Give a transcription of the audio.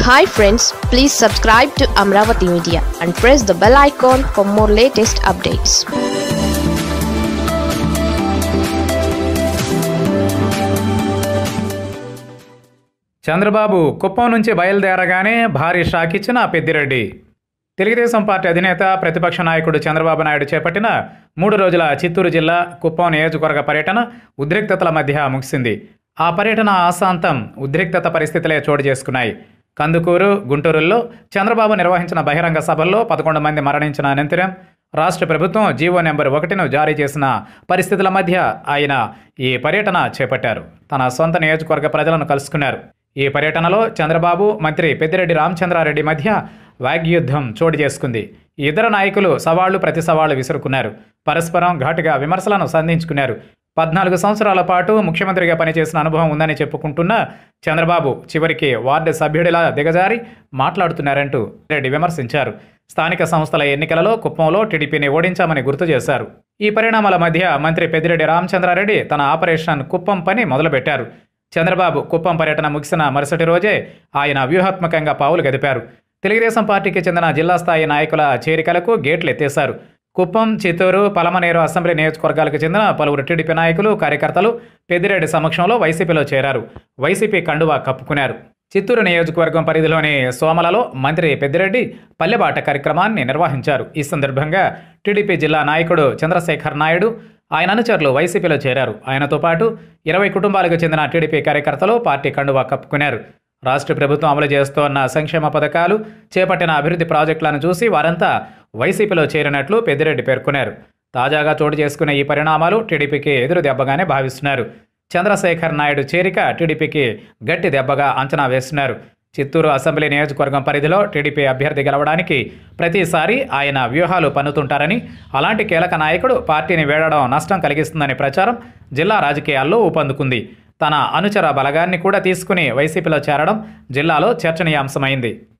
hi friends please subscribe to Amaravati media and press the bell icon for more latest updates Chandrababu Kuppam నుంచి బయలుదేరగానే భారీ shock ఇచ్చిన Peddireddy Telugu Desam party అధినేత ప్రతిపక్ష నాయకుడు చంద్రబాబు నాయుడు చేపట్టిన మూడు రోజుల చిత్తూరు జిల్లా కుప్పం నియోజకవర్గ పర్యటన ఉద్రిక్తతల మధ్య ముగిసింది ఆ పర్యటన ఆశాంతం ఉద్రిక్తత పరిస్థితులే చోటు చేసుకున్నాయి కందుకూరు గుంటూరులో చంద్రబాబు నిర్వహించిన బహిరంగ సభల్లో పదకొండు మంది మరణించిన అనంతరం రాష్ట్ర ప్రభుత్వం జీవో నెంబర్ ఒకటిను జారీ చేసిన పరిస్థితుల మధ్య ఆయన ఈ పర్యటన చేపట్టారు తన సొంత నియోజకవర్గ ప్రజలను కలుసుకున్నారు ఈ పర్యటనలో చంద్రబాబు మంత్రి పెద్దిరెడ్డి రామచంద్రారెడ్డి మధ్య వాగ్యుద్ధం చోటు చేసుకుంది ఈ ఇద్దరు నాయకులు సవాళ్లు ప్రతి సవాళ్లు విసురుకున్నారు పరస్పరం ఘాటుగా విమర్శలను సంధించుకున్నారు పద్నాలుగు సంవత్సరాల పాటు ముఖ్యమంత్రిగా పనిచేసిన అనుభవం ఉందని చెప్పుకుంటున్న చంద్రబాబు చివరికి వార్డు సభ్యుడిలా దిగజారి మాట్లాడుతున్నారంటూ రెడ్డి విమర్శించారు స్థానిక సంస్థల ఎన్నికలలో కుప్పంలో టీడీపీని ఓడించామని గుర్తు చేశారు ఈ పరిణామాల మధ్య మంత్రి పెద్దిరెడ్డి రామచంద్రారెడ్డి తన ఆపరేషన్ కుప్పం పని మొదలుపెట్టారు చంద్రబాబు కుప్పం పర్యటన ముగిసిన మరుసటి రోజే ఆయన వ్యూహాత్మకంగా పావులు గదిపారు తెలుగుదేశం పార్టీకి చెందిన జిల్లా స్థాయి నాయకుల చేరికలకు గేట్లు ఎత్తేశారు కుప్పం చిత్తూరు పలమనేరు అసెంబ్లీ నియోజకవర్గాలకు చెందిన పలువురు టీడీపీ నాయకులు కార్యకర్తలు పెద్దిరెడ్డి సమక్షంలో వైసీపీలో చేరారు వైసీపీ కండువా కప్పుకున్నారు చిత్తూరు నియోజకవర్గం పరిధిలోని సోమలలో మంత్రి పెద్దిరెడ్డి పల్లెబాట కార్యక్రమాన్ని నిర్వహించారు ఈ సందర్భంగా టీడీపీ జిల్లా నాయకుడు చంద్రశేఖర్ నాయుడు ఆయన అనుచరులు వైసీపీలో చేరారు ఆయనతో పాటు ఇరవై కుటుంబాలకు చెందిన టీడీపీ కార్యకర్తలు పార్టీ కండువా కప్పుకున్నారు రాష్ట్ర ప్రభుత్వం అమలు చేస్తోన్న సంక్షేమ పథకాలు చేపట్టిన అభివృద్ధి ప్రాజెక్టులను చూసి వారంతా వైసీపీలో చేరినట్లు పెద్దిరెడ్డి పేర్కొన్నారు తాజాగా చోటు చేసుకున్న ఈ పరిణామాలు టీడీపీకి ఎదురు దెబ్బగానే భావిస్తున్నారు చంద్రశేఖర్ నాయుడు చేరిక టీడీపీకి గట్టి దెబ్బగా అంచనా వేస్తున్నారు చిత్తూరు అసెంబ్లీ నియోజకవర్గం పరిధిలో టీడీపీ అభ్యర్థి గెలవడానికి ప్రతిసారి ఆయన వ్యూహాలు పన్నుతుంటారని అలాంటి కీలక నాయకుడు పార్టీని వేడడం నష్టం కలిగిస్తుందని ప్రచారం జిల్లా రాజకీయాల్లో ఊపందుకుంది తన అనుచర బలగాన్ని కూడా తీసుకుని వైసీపీలో చేరడం జిల్లాలో చర్చనీయాంశమైంది